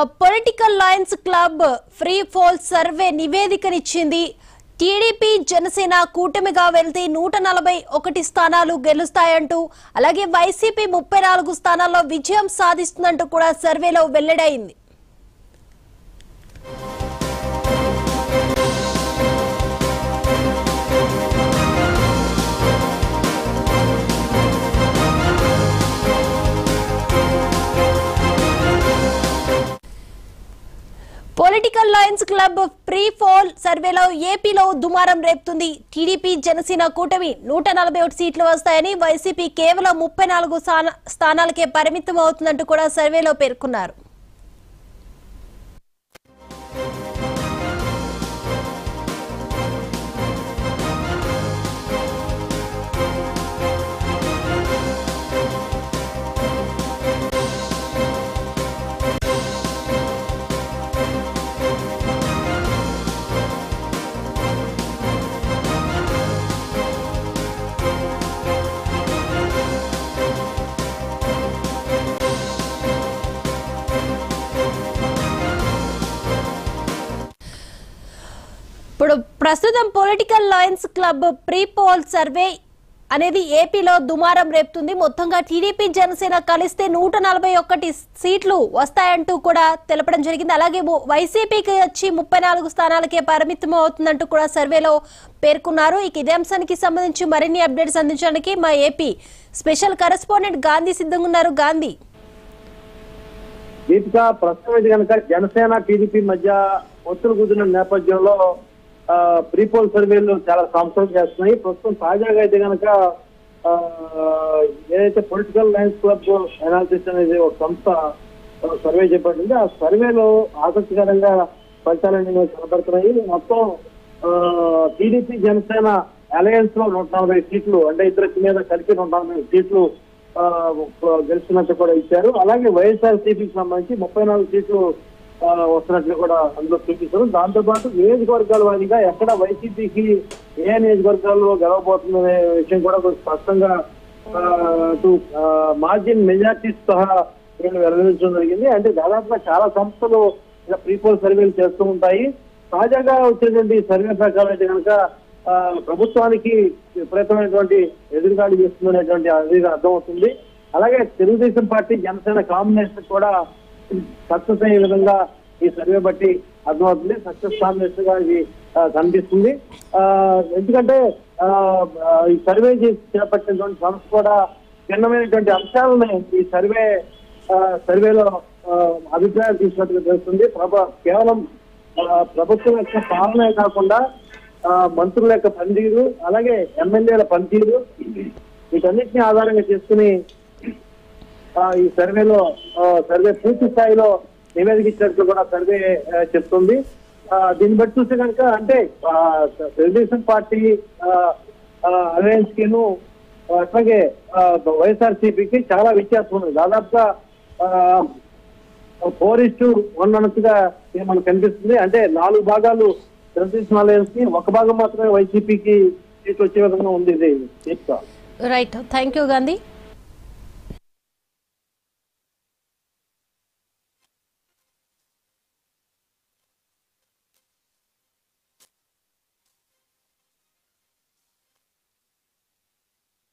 political lions club pre poll survey నివేదికనిచ్చింది TDP Janasena కూటమిగా వెళ్తే నూట నలభై ఒకటి స్థానాలు గెలుస్తాయంటూ అలాగే వైసీపీ ముప్పై నాలుగు స్థానాల్లో విజయం సాధిస్తుందంటూ కూడా సర్వేలో వెల్లడైంది political lions club pre poll సర్వేలో ఏపీలో దుమారం రేపుతుంది టీడీపీ జనసేన కూటమి నూట నలభై ఒకటి సీట్లు వస్తాయని వైసీపీ కేవలం ముప్పై నాలుగు స్థాన- స్థానాలకే పరిమితం అవుతుందంటూ కూడా సర్వేలో పేర్కొన్నారు ఇప్పుడు ప్రస్తుతం political lions club pre poll survey అనేది ఏపీలో దుమారం రేపుతుంది మొత్తంగా టీడీపీ జనసేన కలిస్తే నూట నలభై ఒకటి సీట్లు వస్తాయంటూ కూడా తెలపడం జరిగింది అలాగే ము- వైసీపీకి వచ్చి ముప్పై నాలుగు స్థానాలకే పరిమితం అవుతుందంటూ కూడా సర్వేలో పేర్కొన్నారు ఇక ఇదే అంశానికి సంబంధించి మరిన్ని అప్డేట్స్ అందించడానికి మా ఏపీ స్పెషల్ కరెస్పాండెంట్ గాంధీ సిద్ధంగా ఉన్నారు గాంధీ దీపిక ప్రస్తుతం అయితే కనుక జనసేన టీడీపీ మధ్య ఒత్తులు కుదిరిన నేపథ్యంలో ఆ, ప్రీపోల్ సర్వేలు చాలా సంవత్సరం చేస్తున్నాయి ప్రస్తుతం తాజాగా అయితే కనుక ఆ, ఏదైతే పొలిటికల్ లైన్స్ క్లబ్ అనాలిసిస్ అనేది ఒక సంస్థ ఒక సర్వే చేపట్టింది ఆ సర్వేలో ఆసక్తికరంగా ఫలితాలన్నీ మనకు కనబడుతున్నాయి మొత్తం టీడీపీ జనసేన అలయన్స్ లో నూట నలభై సీట్లు అంటే ఇద్దరికి మీద కలిపి నూట నలభై సీట్లు ఆ, గెలుస్తున్నట్టు కూడా ఇచ్చారు అలాగే వైఎస్ఆర్ సిపికి సంబంధించి ముప్పై నాలుగు సీట్లు ఆ, వస్తున్నట్లు కూడా అందులో చూపిస్తారు దాంతో పాటు నియోజకవర్గాల వారీగా ఎక్కడ వైసీపీకి ఏ నియోజకవర్గాల్లో గెలవబోతుందనే విషయం కూడా కొంచెం స్పష్టంగా ఆ, అటు మార్జిన్ మెజార్టీ సహా వీళ్ళు వెల్లడించడం జరిగింది అంటే దాదాపుగా చాలా సంస్థలు ఇలా ప్రీపోల్ సర్వేలు చేస్తూ ఉంటాయి తాజాగా వచ్చినటువంటి సర్వే ప్రకారం అయితే కనుక ఆ, ప్రభుత్వానికి విపరీతమైనటువంటి ఎదురుగాడి చేస్తుందనేటువంటి అది అర్థమవుతుంది అలాగే తెలుగుదేశం పార్టీ జనసేన కాంబినేషన్ కూడా సక్సెస్ అయ్యే విధంగా ఈ సర్వే బట్టి అర్థమవుతుంది సక్సెస్ కాంబినేషన్ గా ఇది ఆ, కనిపిస్తుంది ఆ, ఎందుకంటే ఆ, ఆ, ఈ సర్వే చేసి చేపట్టినటువంటి సంస్థ కూడా భిన్నమైనటువంటి అంశాలను ఈ సర్వే ఆ, సర్వేలో ఆ, అభిప్రాయాలు తీసుకున్నట్టుగా తెలుస్తుంది ప్రభ కేవలం ఆ, ప్రభుత్వం యొక్క పాలనే కాకుండా ఆ, మంత్రుల యొక్క పనితీరు అలాగే ఎమ్మెల్యేల పనితీరు వీటన్నిటిని ఆధారంగా చేసుకుని ఆ, ఈ సర్వేలో ఆ, సర్వే పూర్తి స్థాయిలో నివేదిక ఇచ్చినట్లు కూడా సర్వే ఆ, చెప్తుంది ఆ, దీన్ని బట్టి చూస్తే కనుక అంటే ఆ, తెలుగుదేశం పార్టీ అలయన్స్ కిను అట్లాగే వైఎస్ఆర్ సిపికి చాలా వ్యత్యాసం ఉంది దాదాపుగా ఫోర్ ఇస్ టు వన్ అన్నట్టుగా ఇది మనకు కనిపిస్తుంది అంటే నాలుగు భాగాలు తెలుగుదేశం అలయన్స్ కి ఒక భాగం మాత్రమే వైసీపీకి సీట్లు వచ్చే విధంగా ఉంది ఇది తీర్చా రైట్ థ్యాంక్ యూ గాంధీ